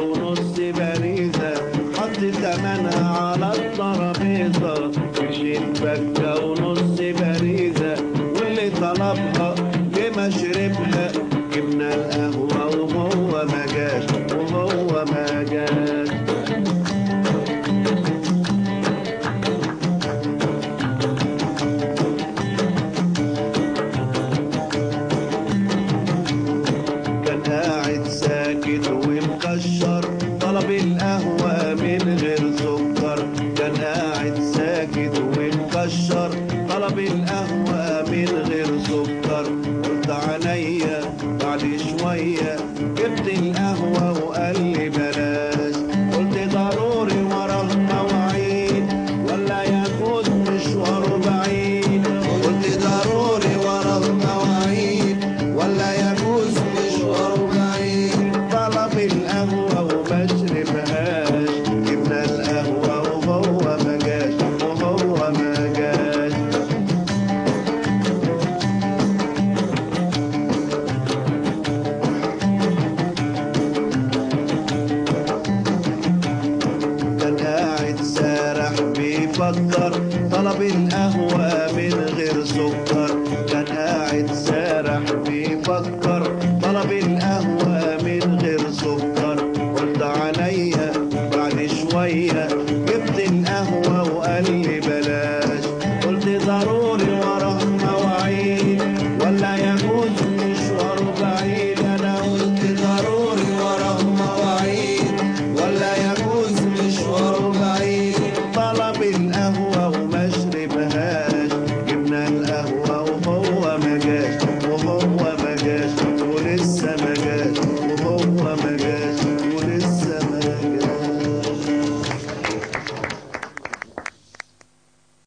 ونص باريزة حط تمنها على الترابيزة عشرين فكة ونص باريزة واللي طلبها جه ما شربها جبنا القهوة وهو ما جاش وهو ما جاش كان قاعد ساكت ومكشر طلب القهوة من غير سكر كان قاعد ساكت ومكشر طلب القهوة من غير سكر قلت عينيا بعد شوية جبت القهوة وقال لي بلاش قلت ضروري وراه مواعيد ولا يفوت مشواره بعيد قلت ضروري وراه مواعيد ولا يجوز مشواره بعيد طلب القهوة وما شربهاش جبنا القهوة وهو ما جاش وهو ما جاش كان قاعد سارح بيفكر طلب القهوة من غير سكر كان قاعد سارح بيفكر